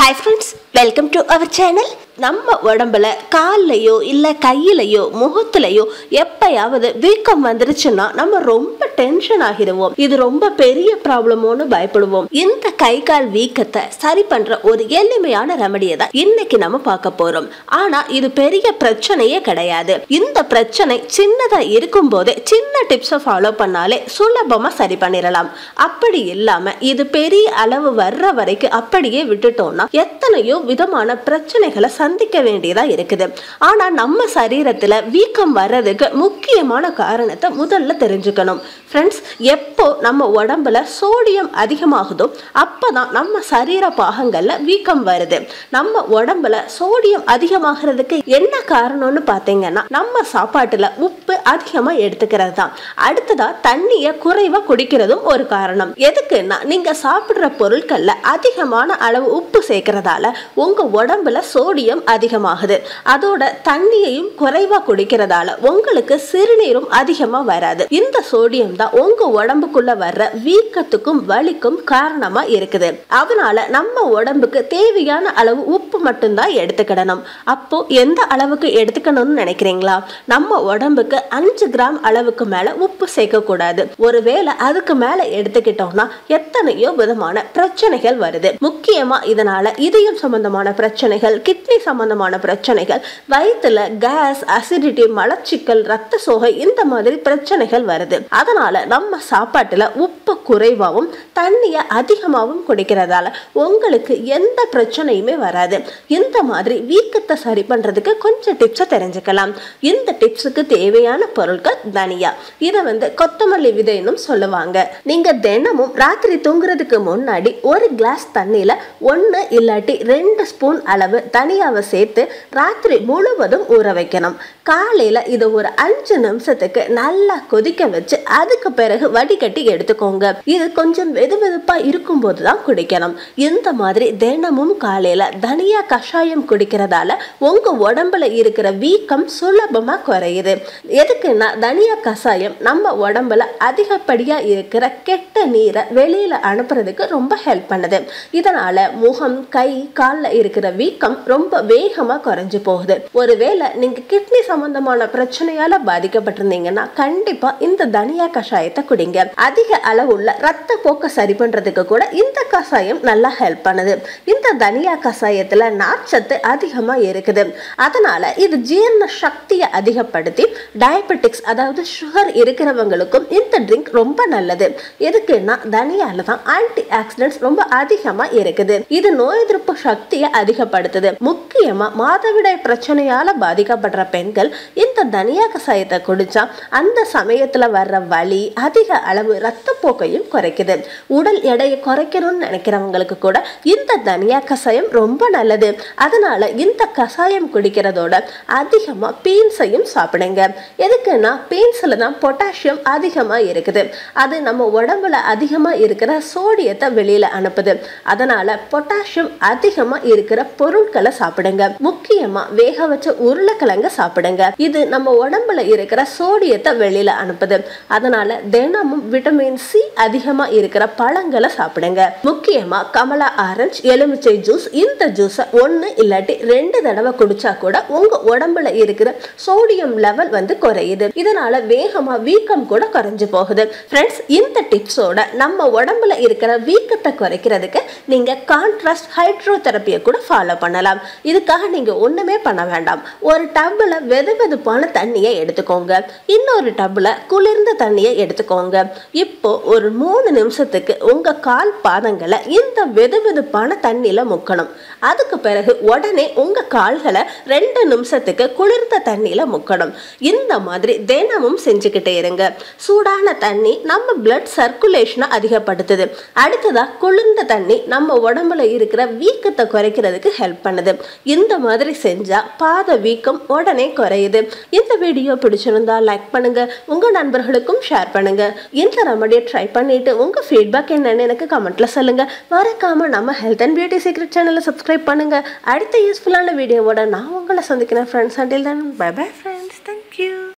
hi friends welcome to our channel நம்ம உடம்புல கால்லையோ இல்லை கையிலையோ முகத்துலையோ எப்பயாவது வீக்கம் வந்துருச்சுன்னா நம்ம ரொம்ப டென்ஷன் ஆகிடுவோம் இது ரொம்ப பெரிய ப்ராப்ளமோன்னு பயப்படுவோம் இந்த கை கால் வீக்கத்தை சரி பண்ற ஒரு எளிமையான ரெமடியை தான் இன்னைக்கு நம்ம பார்க்க போறோம் ஆனா இது பெரிய பிரச்சனையே கிடையாது இந்த பிரச்சனை சின்னதா இருக்கும் போதே சின்ன டிப்ஸை ஃபாலோ பண்ணாலே சுலபமா சரி பண்ணிடலாம் அப்படி இல்லாம இது பெரிய அளவு வர்ற வரைக்கும் அப்படியே விட்டுட்டோம்னா எத்தனையோ விதமான பிரச்சனைகளை சந்திக்க வேண்டியதா இருக்குது ஆனா நம்ம சரீரத்துல வீக்கம் வர்றதுக்கு முக்கியமான காரணத்தை முதல்ல தெரிஞ்சுக்கணும் ஃப்ரெண்ட்ஸ் எப்போ நம்ம உடம்புல சோடியம் அதிகமாகுதோ அப்பதான் நம்ம சரீர பாகங்கள்ல வீக்கம் வருது நம்ம உடம்புல சோடியம் அதிகமாகிறதுக்கு என்ன காரணம்னு பார்த்தீங்கன்னா நம்ம சாப்பாட்டுல உப்பு அதிகமா எடுத்துக்கிறது தான் அடுத்ததா தண்ணியை குறைவா குடிக்கிறதும் ஒரு காரணம் எதுக்குன்னா நீங்க சாப்பிடுற பொருட்கள்ல அதிகமான அளவு உப்பு சேர்க்கறதால உங்க உடம்புல சோடியம் அதிகமாகுது அதோட தண்ணியையும் குறைவா குடிக்கிறதால உங்களுக்கு சிறுநீரும் அதிகமா வராது இந்த சோடியம் தான் உங்க உடம்புக்குள்ள வர்ற வீக்கத்துக்கும் வலிக்கும் காரணமா இருக்குது அதனால நம்ம உடம்புக்கு தேவையான அளவு உப்பு மட்டும்தான் எடுத்துக்கிடணும் அப்போ எந்த அளவுக்கு எடுத்துக்கணும்னு நினைக்கிறீங்களா நம்ம உடம்புக்கு அஞ்சு கிராம் அளவுக்கு மேல உப்பு சேர்க்க கூடாது ஒருவேளை அதுக்கு மேல எடுத்துக்கிட்டோம்னா எத்தனையோ விதமான பிரச்சனைகள் வருது முக்கியமா இதனால இதயம் சம்பந்தமான பிரச்சனைகள் கிட்னி சம்பந்தமான பிரச்சனைகள் வயிற்றுல கேஸ் அசிடிட்டி மலச்சிக்கல் ரத்த சோகை இந்த மாதிரி பிரச்சனைகள் வருது அதனால நம்ம சாப்பாட்டுல உப்பு குறைவாகவும் தண்ணியை அதிகமாகவும் குடிக்கிறதால உங்களுக்கு எந்த பிரச்சனையுமே வராது இந்த மாதிரி வீக்கத்தை சரி பண்றதுக்கு கொஞ்சம் டிப்ஸை தெரிஞ்சுக்கலாம் இந்த டிப்ஸுக்கு தேவையான பொருட்கள் தனியா இதை வந்து கொத்தமல்லி விதைன்னு சொல்லுவாங்க நீங்க தினமும் ராத்திரி தூங்குறதுக்கு முன்னாடி ஒரு கிளாஸ் தண்ணியில ஒன்று இல்லாட்டி ரெண்டு ஸ்பூன் அளவு தனியாவை சேர்த்து ராத்திரி முழுவதும் ஊற வைக்கணும் காலையில இதை ஒரு அஞ்சு நிமிஷத்துக்கு நல்லா கொதிக்க வச்சு அதுக்கு பிறகு வடிகட்டி எடுத்துக்கோங்க இது கொஞ்சம் வெது வெதுப்பா இருக்கும்போது தான் குடிக்கணும் இந்த மாதிரி தினமும் காலையில தனியா கஷாயம் குடிக்கிறதால உங்க உடம்புல இருக்கிற வீக்கம் சுலபமா குறையுது எதுக்குன்னா தனியா கஷாயம் நம்ம உடம்புல அதிகப்படியா இருக்கிற கெட்ட நீரை வெளியில அனுப்புறதுக்கு ரொம்ப ஹெல்ப் பண்ணுது இதனால முகம் கை காலில் இருக்கிற வீக்கம் ரொம்ப வேகமா குறைஞ்சு போகுது ஒருவேளை நீங்க கிட்னி சம்பந்தமான பிரச்சனையால பாதிக்கப்பட்டிருந்தீங்கன்னா கண்டிப்பா இந்த தனியா கஷாயத்தை குடிங்க அதிக அளவுள்ள ரத்த போக்க சரி பண்றதுக்கு கூட இந்த கஷாயம் நல்லா ஹெல்ப் பண்ணுது இந்த தனியா கஷாயத்துல நார்ச்சத்து அதிகமா இருக்குது அதனால இது ஜீரண சக்தியை அதிகப்படுத்தி டயபெட்டிக்ஸ் அதாவது சுகர் இருக்கிறவங்களுக்கும் இந்த ட்ரிங்க் ரொம்ப நல்லது எதுக்குன்னா தனியால தான் ஆன்டி ஆக்சிடென்ட்ஸ் ரொம்ப அதிகமா இருக்குது இது நோய் எதிர்ப்பு சக்தியை அதிகப்படுத்துது முக்கியமா மாதவிடாய் பிரச்சனையால பாதிக்கப்படுற பெண்கள் இந்த தனியா கஷாயத்தை குடிச்சா அந்த சமயத்துல வர்ற வலி அதிக அளவு ரத்த போக்கையும் குறைக்குது உடல் எடையை குறைக்கணும்னு நினைக்கிறவங்களுக்கு கூட இந்த தனியா கஷாயம் ரொம்ப நல்லது அதனால இந்த கஷாயம் குடிக்கிறதோட அதிகமா பீன்ஸையும் சாப்பிடுங்க எதுக்குன்னா பீன்ஸ்ல தான் பொட்டாசியம் அதிகமா இருக்குது அது நம்ம உடம்புல அதிகமா இருக்கிற சோடியத்தை வெளியில அனுப்புது அதனால பொட்டாசியம் அதிகமா இருக்கிற பொருட்களை சாப்பிடுங்க முக்கியமா வேக வச்ச உருளைக்கிழங்க சாப்பிடுங்க இது நம்ம உடம்புல இருக்கிற சோடியத்தை வெளியில அனுப்புது அதனால தினமும் விட்டமின் சி அதிகமா இருக்கிற பழங்களை சாப்பிடுங்க முக்கியமா கமலா ஆரஞ்சு எலுமிச்சை ஜூஸ் இந்த ஜூஸை ஒன்று இல்லாட்டி ரெண்டு தடவை குடிச்சா கூட உங்க உடம்புல இருக்கிற சோடியம் லெவல் வந்து குறையுது இதனால வேகமா வீக்கம் கூட குறைஞ்சு போகுது ஃப்ரெண்ட்ஸ் இந்த டிப்ஸோட நம்ம உடம்புல இருக்கிற வீக்கத்தை குறைக்கிறதுக்கு நீங்க கான்ட்ராஸ்ட் ஹைட்ரோ தெரப்பியை கூட ஃபாலோ பண்ணலாம் இதுக்காக நீங்க ஒண்ணுமே பண்ண வேண்டாம் ஒரு டப்புல வெது வெதுப்பான தண்ணியை எடுத்துக்கோங்க இன்னொரு டப்புல குளிர்ந்த தண்ணியை எடுத்துக்கோங்க இப்போ ஒரு மூணு நிமிஷத்துக்கு உங்க கால் பாதங்களை இந்த வெது வெதுப்பான தண்ணியில முக்கணும் அதுக்கு பிறகு உடனே உங்க கால்களை ரெண்டு நிமிஷத்துக்கு குளிர்ந்த தண்ணியில முக்கணும் இந்த மாதிரி தினமும் செஞ்சுக்கிட்டே இருங்க சூடான தண்ணி நம்ம பிளட் சர்க்குலேஷனை அதிகப்படுத்துது அடுத்ததா குளிர்ந்த தண்ணி நம்ம உடம்புல இருக்கிற வீக்கத்தை குறைக்கிறதுக்கு ஹெல்ப் பண்ணுது இந்த மாதிரி செஞ்சா பாத வீக்கம் உடனே குறையுது இந்த வீடியோ பிடிச்சிருந்தா லைக் பண்ணுங்க உங்க நண்பர்களுக்கும் ஷேர் பண்ணுங்க இந்த ரெமடியை ட்ரை பண்ணிட்டு உங்க ஃபீட்பேக் என்னன்னு எனக்கு கமெண்ட்ல சொல்லுங்க மறக்காம நம்ம ஹெல்த் அண்ட் பியூட்டி சீக்ரெட் சேனலை சப்ஸ்கிரைப் பண்ணுங்க அடுத்த யூஸ்ஃபுல்லான வீடியோவோட நான் உங்களை சந்திக்கிறேன் friends until then bye bye friends thank you